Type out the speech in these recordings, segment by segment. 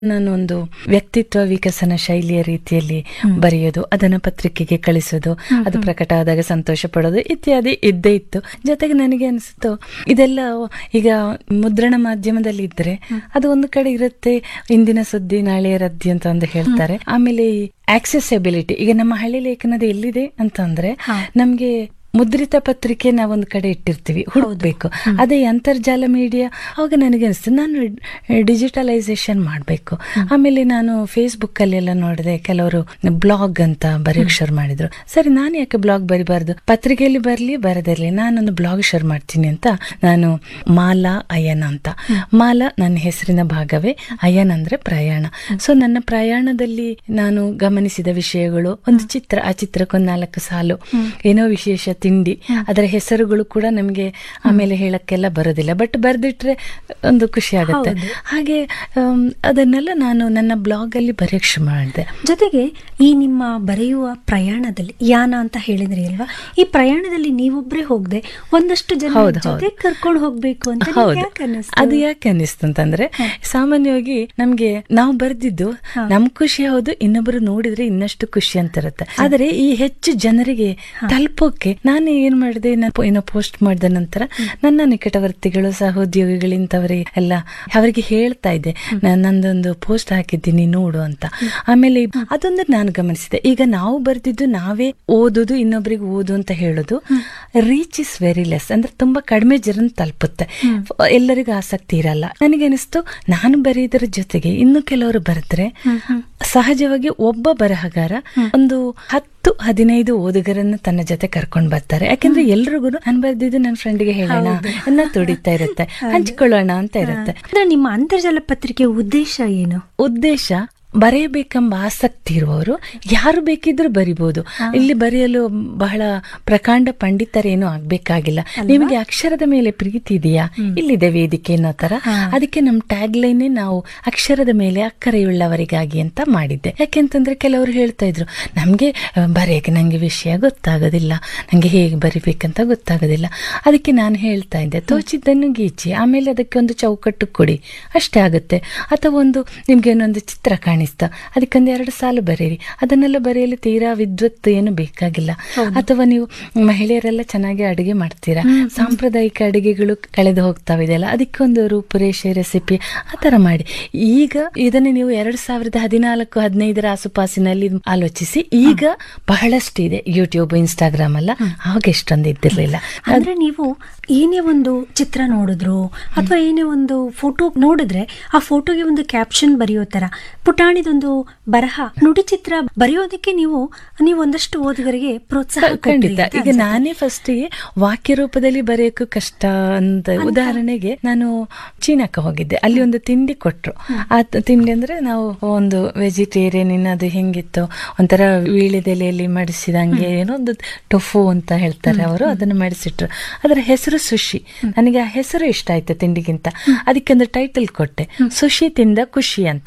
ನಾನು ಒಂದು ವ್ಯಕ್ತಿತ್ವ ವಿಕಸನ ಶೈಲಿಯ ರೀತಿಯಲ್ಲಿ ಬರೆಯೋದು ಅದನ್ನ ಪತ್ರಿಕೆಗೆ ಕಳಿಸೋದು ಅದು ಪ್ರಕಟ ಆದಾಗ ಸಂತೋಷ ಪಡೋದು ಇತ್ಯಾದಿ ಇದ್ದೇ ಇತ್ತು ಜೊತೆಗೆ ನನಗೆ ಅನಿಸ್ತು ಇದೆಲ್ಲ ಈಗ ಮುದ್ರಣ ಮಾಧ್ಯಮದಲ್ಲಿ ಇದ್ರೆ ಅದು ಒಂದು ಕಡೆ ಇರುತ್ತೆ ಇಂದಿನ ಸುದ್ದಿ ನಾಳೆಯ ರದ್ದಿ ಅಂತ ಒಂದು ಹೇಳ್ತಾರೆ ಆಮೇಲೆ ಆಕ್ಸೆಸಿಬಿಲಿಟಿ ಈಗ ನಮ್ಮ ಹಳ್ಳಿ ಲೇಖನದ ಎಲ್ಲಿದೆ ಅಂತಂದ್ರೆ ನಮ್ಗೆ ಮುದ್ರಿತ ಪತ್ರಿಕೆ ನಾವೊಂದು ಕಡೆ ಇಟ್ಟಿರ್ತೀವಿ ಹುಡುಕ್ಬೇಕು ಅದೇ ಅಂತರ್ಜಾಲ ಮೀಡಿಯಾ ಅವಾಗ ನನಗೆ ಅನಿಸ್ತು ನಾನು ಡಿಜಿಟಲೈಸೇಷನ್ ಮಾಡಬೇಕು ಆಮೇಲೆ ನಾನು ಫೇಸ್ಬುಕ್ ಅಲ್ಲಿ ಎಲ್ಲ ನೋಡಿದೆ ಕೆಲವರು ಬ್ಲಾಗ್ ಅಂತ ಬರೆಯೋಕ್ ಶುರು ಮಾಡಿದ್ರು ಸರಿ ನಾನು ಯಾಕೆ ಬ್ಲಾಗ್ ಬರಿಬಾರ್ದು ಪತ್ರಿಕೆಯಲ್ಲಿ ಬರಲಿ ಬರದಿರಲಿ ನಾನೊಂದು ಬ್ಲಾಗ್ ಶುರು ಮಾಡ್ತೀನಿ ಅಂತ ನಾನು ಮಾಲಾ ಅಯನ ಅಂತ ಮಾಲಾ ನನ್ನ ಹೆಸರಿನ ಭಾಗವೇ ಅಯನ್ ಅಂದ್ರೆ ಪ್ರಯಾಣ ಸೊ ನನ್ನ ಪ್ರಯಾಣದಲ್ಲಿ ನಾನು ಗಮನಿಸಿದ ವಿಷಯಗಳು ಒಂದು ಚಿತ್ರ ಆ ಚಿತ್ರಕ್ಕೊಂದು ನಾಲ್ಕು ಸಾಲು ಏನೋ ವಿಶೇಷ ತಿಂಡಿ ಅದರ ಹೆಸರುಗಳು ಕೂಡ ನಮಗೆ ಆಮೇಲೆ ಹೇಳಕ್ಕೆಲ್ಲ ಬರೋದಿಲ್ಲ ಬಟ್ ಬರ್ದಿಟ್ರೆ ಒಂದು ಖುಷಿ ಆಗುತ್ತೆ ಹಾಗೆ ಆಮ್, ಅದನ್ನೆಲ್ಲ ನಾನು ನನ್ನ ಬ್ಲಾಗ್ ಅಲ್ಲಿ ಬರೆಯಕ್ ಶುರು ಮಾಡಿದೆ ಜೊತೆಗೆ ಈ ನಿಮ್ಮ ಬರೆಯುವ ಪ್ರಯಾಣದಲ್ಲಿ ಯಾನ ಅಂತ ಹೇಳಿದ್ರಿ ಅಲ್ವಾ ಈ ಪ್ರಯಾಣದಲ್ಲಿ ನೀವೊಬ್ರೇ ಹೋಗದೆ ಒಂದಷ್ಟು ಜನ ಹೌದು, ಜೊತೆ ಕರ್ಕೊಂಡು ಹೋಗ್ಬೇಕು ಅಂತ ನಿಮ್ಗೆ ಹೌದು ಯಾಕೆ ಅನ್ನಿಸ್ತು? ಅದು ಯಾಕೆ ಅನ್ನಿಸ್ತು ಅಂತಂದ್ರೆ ಸಾಮಾನ್ಯವಾಗಿ ನಮ್ಗೆ ನಾವು ಬರ್ದಿದ್ದು ನಮ್ ಖುಷಿ ಹೌದು ಇನ್ನೊಬ್ಬರು ನೋಡಿದ್ರೆ ಇನ್ನಷ್ಟು ಖುಷಿ ಅಂತ ಇರುತ್ತೆ ಆದ್ರೆ ಈ ಹೆಚ್ಚು ಜನರಿಗೆ ತಲುಪೋಕೆ ನಾನು ಏನ್ ಮಾಡಿದೆ ನಾನು ಏನೋ ಪೋಸ್ಟ್ ಮಾಡಿದ ನಂತರ ನನ್ನ ನಿಕಟವರ್ತಿಗಳು ಸಹೋದ್ಯೋಗಿಗಳಿಂತವರಿಗೆ ಎಲ್ಲ ಅವರಿಗೆ ಹೇಳ್ತಾ ಇದ್ದೆ ನಾನು ನಂದೊಂದು ಪೋಸ್ಟ್ ಹಾಕಿದ್ದೀನಿ ನೋಡು ಅಂತ ಆಮೇಲೆ ಅದೊಂದು ನಾನು ಗಮನಿಸಿದೆ ಈಗ ನಾವು ಬರ್ದಿದ್ದು ನಾವೇ ಓದುದು ಇನ್ನೊಬ್ಬರಿಗೆ ಓದು ಅಂತ ಹೇಳೋದು ರೀಚ್ ಇಸ್ ವೆರಿ ಲೆಸ್ ಅಂದ್ರೆ ತುಂಬಾ ಕಡಿಮೆ ಜನ ತಲುಪುತ್ತೆ ಎಲ್ಲರಿಗೂ ಆಸಕ್ತಿ ಇರಲ್ಲ ನನಗೆ ಅನಿಸ್ತು ನಾನು ಬರೆಯೋದ್ರ ಜೊತೆಗೆ ಇನ್ನು ಕೆಲವರು ಬರೆದ್ರೆ ಸಹಜವಾಗಿ ಒಬ್ಬ ಬರಹಗಾರ ಒಂದು ಹತ್ತು ಹದಿನೈದು ಓದುಗರನ್ನ ತನ್ನ ಜೊತೆ ಕರ್ಕೊಂಡ್ ಬರ್ತಾರೆ ಯಾಕಂದ್ರೆ ಎಲ್ರಿಗೂ ನಾನು ಬರ್ದಿದ್ದು ನನ್ನ ಫ್ರೆಂಡ್ಗೆ ಹೇಳೋಣ ಅನ್ನೋ ತುಡಿತಾ ಇರುತ್ತೆ ಹಂಚ್ಕೊಳ್ಳೋಣ ಅಂತ ಇರುತ್ತೆ ಅಂದ್ರೆ ನಿಮ್ಮ ಅಂತರ್ಜಾಲ ಪತ್ರಿಕೆ ಉದ್ದೇಶ ಏನು ಉದ್ದೇಶ ಬರೆಯಬೇಕೆಂಬ ಆಸಕ್ತಿ ಇರುವವರು ಯಾರು ಬೇಕಿದ್ರೂ ಬರಿಬಹುದು ಇಲ್ಲಿ ಬರೆಯಲು ಬಹಳ ಪ್ರಕಾಂಡ ಪಂಡಿತರೇನು ಆಗ್ಬೇಕಾಗಿಲ್ಲ ನಿಮಗೆ ಅಕ್ಷರದ ಮೇಲೆ ಪ್ರೀತಿ ಇದೆಯಾ ಇಲ್ಲಿದೆ ವೇದಿಕೆ ಅನ್ನೋ ತರ ಅದಕ್ಕೆ ನಮ್ ಟ್ಯಾಗ್ ಲೈನ್ ನಾವು ಅಕ್ಷರದ ಮೇಲೆ ಅಕ್ಕರೆಯುಳ್ಳವರಿಗಾಗಿ ಅಂತ ಮಾಡಿದ್ದೆ ಯಾಕೆಂತಂದ್ರೆ ಕೆಲವರು ಹೇಳ್ತಾ ಇದ್ರು ನಮ್ಗೆ ಆ, ಬರೆಯಕ್ಕೆ ನಂಗೆ ವಿಷಯ ಗೊತ್ತಾಗೋದಿಲ್ಲ ನಂಗೆ ಹೇಗೆ ಬರಿಬೇಕಂತ ಗೊತ್ತಾಗೋದಿಲ್ಲ ಅದಕ್ಕೆ ನಾನು ಹೇಳ್ತಾ ಇದ್ದೆ ತೋಚಿದ್ದನ್ನು ಗೀಚಿ ಆಮೇಲೆ ಅದಕ್ಕೆ ಒಂದು ಚೌಕಟ್ಟು ಕೊಡಿ ಅಷ್ಟೇ ಆಗುತ್ತೆ ಅಥವಾ ಒಂದು ನಿಮ್ಗೆ ಏನೊಂದು ಚಿತ್ರ ಕಾಣಿಸ್ತಾ ಅದಕ್ಕೊಂದು ಎರಡು ಸಾಲು ಬರೀರಿ ಅದನ್ನೆಲ್ಲ ಬರೆಯಲು ತೀರಾ ವಿದ್ವತ್ ಏನು ಬೇಕಾಗಿಲ್ಲ ಅಥವಾ ನೀವು ಮಹಿಳೆಯರೆಲ್ಲ ಚೆನ್ನಾಗಿ ಅಡುಗೆ ಮಾಡ್ತೀರಾ ಸಾಂಪ್ರದಾಯಿಕ ಅಡುಗೆಗಳು ಕಳೆದು ಹೋಗ್ತಾವೆ ಇದೆಲ್ಲ ಅದಕ್ಕೊಂದು ರೂಪುರೇಷೆ ರೆಸಿಪಿ ಆ ತರ ಮಾಡಿ ಈಗ ಇದನ್ನು ನೀವು ಎರಡ್ ಸಾವಿರದ ಹದಿನಾಲ್ಕು ಹದಿನೈದರ ಆಸುಪಾಸಿನಲ್ಲಿ ಆಲೋಚಿಸಿ ಈಗ ಬಹಳಷ್ಟಿದೆ ಯೂಟ್ಯೂಬ್ ಇನ್ಸ್ಟಾಗ್ರಾಮ್ ಎಲ್ಲ ಆವಾಗ ಎಷ್ಟೊಂದು ಇದ್ದಿರ್ಲಿಲ್ಲ ಅಂದ್ರೆ ನೀವು ಏನೇ ಒಂದು ಚಿತ್ರ ನೋಡಿದ್ರು ಅಥವಾ ಏನೇ ಒಂದು ಫೋಟೋ ನೋಡಿದ್ರೆ ಆ ಫೋಟೋಗೆ ಒಂದು ಕ್ಯಾಪ್ಷನ್ ಬರೆಯೋ ತರ ಪುಟಾಣಿದೊಂದು ಬರಹ ನುಡಿ ಚಿತ್ರ ಬರೆಯೋದಕ್ಕೆ ನೀವು ನೀವು ಒಂದಷ್ಟು ಓದುಗರಿಗೆ ಪ್ರೋತ್ಸಾಹ ಕೊಟ್ರಿ ಖಂಡಿತ ಅಂತ ಈಗ ನಾನೇ ಫಸ್ಟ್ ವಾಕ್ಯ ರೂಪದಲ್ಲಿ ಬರೆಯೋಕೆ ಕಷ್ಟ ಅಂತ ಉದಾಹರಣೆಗೆ ನಾನು ಚೀನಾಕ್ಕೆ ಹೋಗಿದ್ದೆ ಅಲ್ಲಿ ಒಂದು ತಿಂಡಿ ಕೊಟ್ರು ಆ ತ- ತಿಂಡಿ ಅಂದ್ರೆ ನಾವು ಒಂದು ವೆಜಿಟೇರಿಯನ್ ಅದು ಹೆಂಗಿತ್ತು ಒಂಥರ ವೀಳ್ಯದೆಲೆಯಲ್ಲಿ ಮಡಿಸಿದಂಗೆ ಏನೋ ಒಂದು ಟೊಫು ಅಂತ ಹೇಳ್ತಾರೆ ಅವರು ಅದನ್ನು ಮಡಿಸಿಟ್ರು ಅದರ ಹೆಸರು ಸುಶಿ ನನಗೆ ಆ ಹೆಸರು ಇಷ್ಟ ಆಯ್ತು ತಿಂಡಿಗಿಂತ ಅದಕ್ಕೆ ಒಂದು ಟೈಟಲ್ ಕೊಟ್ಟೆ ಸುಶಿ ತಿಂದ ಖುಷಿ ಅಂತ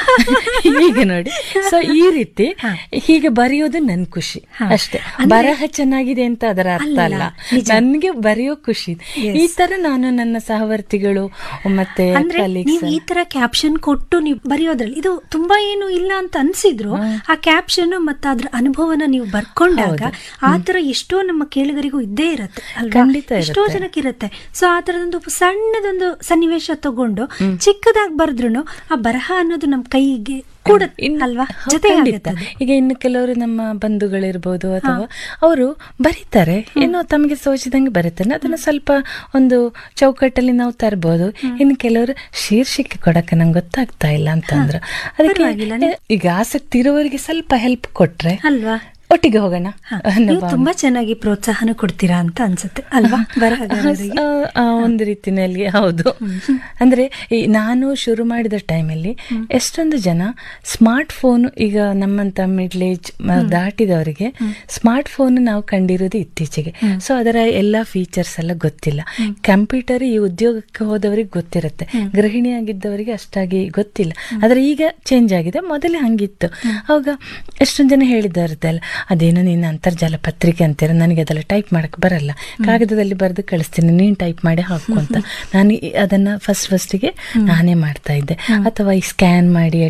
ಹೀಗೆ ನೋಡಿ ಸೊ ಈ ರೀತಿ ಹೀಗೆ ಬರೆಯೋದು ನನ್ ಖುಷಿ ಅಷ್ಟೇ ಬರಹ ಚೆನ್ನಾಗಿದೆ ಅಂತ ಅದರ ಅರ್ಥ ಅಲ್ಲ ನನ್ಗೆ ಬರೆಯೋ ಖುಷಿ ಈ ತರ ನಾನು ನನ್ನ ಸಹವರ್ತಿಗಳು ಮತ್ತೆ ಅಂದ್ರೆ colleagues ನೀವು ಈ ತರ ಕ್ಯಾಪ್ಷನ್ ಕೊಟ್ಟು ನೀವು ಬರೆಯೋದ್ರಲ್ಲಿ ಇದು ತುಂಬಾ ಏನು ಇಲ್ಲ ಅಂತ ಅನ್ಸಿದ್ರು ಆ ಕ್ಯಾಪ್ಷನ್ ಮತ್ತೆ ಅದ್ರ ಅನುಭವನ ನೀವು ಬರ್ಕೊಂಡಾಗ ಆ ತರ ಎಷ್ಟೋ ನಮ್ಮ ಕೇಳುಗರಿಗೂ ಇದ್ದೇ ಇರತ್ತೆ ಅಲ್ವಾ ಖಂಡಿತ ಎಷ್ಟೋ ಜನಕ್ಕೆ ಇರುತ್ತೆ ಸೊ ಆ ತರದೊಂದು ಸಣ್ಣದೊಂದು ಸನ್ನಿವೇಶ ತಗೊಂಡು ಚಿಕ್ಕದಾಗಿ ಬರೆದ್ರು ಆ ಬರಹ ಅನ್ನೋದು ನಮ್ ಕೈಗೆ ಕೂಡ ಇನ್ನು- ಅಲ್ವಾ ಹೌದು, ಜೊತೆ ಖಂಡಿತ ಈಗ ಇನ್ನು ಕೆಲವರು ನಮ್ಮ ಬಂಧುಗಳಿರ್ಬೋದು ಅಥವಾ ಅವರು ಬರೀತಾರೆ ಏನೋ ತಮಗೆ ಸೋಚಿದಂಗೆ ಬರೀತಾರೆ ಅದನ್ನ ಸ್ವಲ್ಪ ಒಂದು ಚೌಕಟ್ಟಲ್ಲಿ ನಾವು ತರ್ಬೋದು ಇನ್ನು ಕೆಲವರು ಶೀರ್ಷಿಕೆ ಕೊಡಕ್ಕೆ ನಂಗೆ ಗೊತ್ತಾಗ್ತಾ ಇಲ್ಲ ಅಂತಂದ್ರು ಪರವಾಗಿಲ್ಲ, ಅದಕ್ಕೆ ಈಗ ಆಸಕ್ತಿ ಇರುವವರಿಗೆ ಸ್ವಲ್ಪ ಹೆಲ್ಪ್ ಕೊಟ್ರೆ ಅಲ್ವಾ ಒಟ್ಟಿಗೆ ಹೋಗೋಣ ಅನ್ನೋ ನೀವು ಭಾವನೆ. ತುಂಬಾ ಚೆನ್ನಾಗಿ ಪ್ರೋತ್ಸಾಹನ ಕೊಡ್ತೀರಾ ಅಂತ ಅನ್ಸುತ್ತೆ ಅಲ್ವಾ ಬರಹಗಾರರಿಗೆ ಆ, ಆ, ಒಂದು ರೀತಿನಲ್ಲಿ ಹೌದು ಅಂದ್ರೆ ಈ ನಾನು ಶುರು ಮಾಡಿದ ಟೈಮಲ್ಲಿ ಎಷ್ಟೊಂದು ಜನ ಸ್ಮಾರ್ಟ್ ಫೋನ್ ಈಗ ನಮ್ಮಂತ ಮಿಡ್ಲ್ ಏಜ್ ದಾಟಿದವರಿಗೆ ಸ್ಮಾರ್ಟ್ ಫೋನ್ ನಾವು ಕಂಡಿರೋದು ಇತ್ತೀಚೆಗೆ ಸೊ ಅದರ ಎಲ್ಲ ಫೀಚರ್ಸ್ ಎಲ್ಲ ಗೊತ್ತಿಲ್ಲ ಕಂಪ್ಯೂಟರ್ ಈ ಉದ್ಯೋಗಕ್ಕೆ ಹೋದವರಿಗೆ ಗೊತ್ತಿರುತ್ತೆ ಗೃಹಿಣಿ ಆಗಿದ್ದವರಿಗೆ ಅಷ್ಟಾಗಿ ಗೊತ್ತಿಲ್ಲ ಆದ್ರೆ ಈಗ ಚೇಂಜ್ ಆಗಿದೆ ಮೊದಲೇ ಹಂಗಿತ್ತು ಅವಾಗ ಎಷ್ಟೊಂದು ಜನ ಹೇಳಿದ್ದಾರತ್ತೆ ಅಲ್ಲ ಅದೇನೋ ನೀನು ಅಂತರ್ಜಾಲ ಪತ್ರಿಕೆ ಅಂತೀರ ನನಗೆ ಅದೆಲ್ಲ ಟೈಪ್ ಮಾಡಕ್ ಬರಲ್ಲ ಕಾಗದದಲ್ಲಿ ಬರೆದು ಕಳಿಸ್ತೀನಿ ನೀನು ಟೈಪ್ ಮಾಡಿ ಹಾಕು ಅಂತ ನಾನು ಈ- ಅದನ್ನ ಫಸ್ಟ್ ಫಸ್ಟಿಗೆ ನಾನೇ ಮಾಡ್ತಾ ಇದ್ದೆ ಅಥವಾ ಈ ಸ್ಕ್ಯಾನ್ ಮಾಡಿ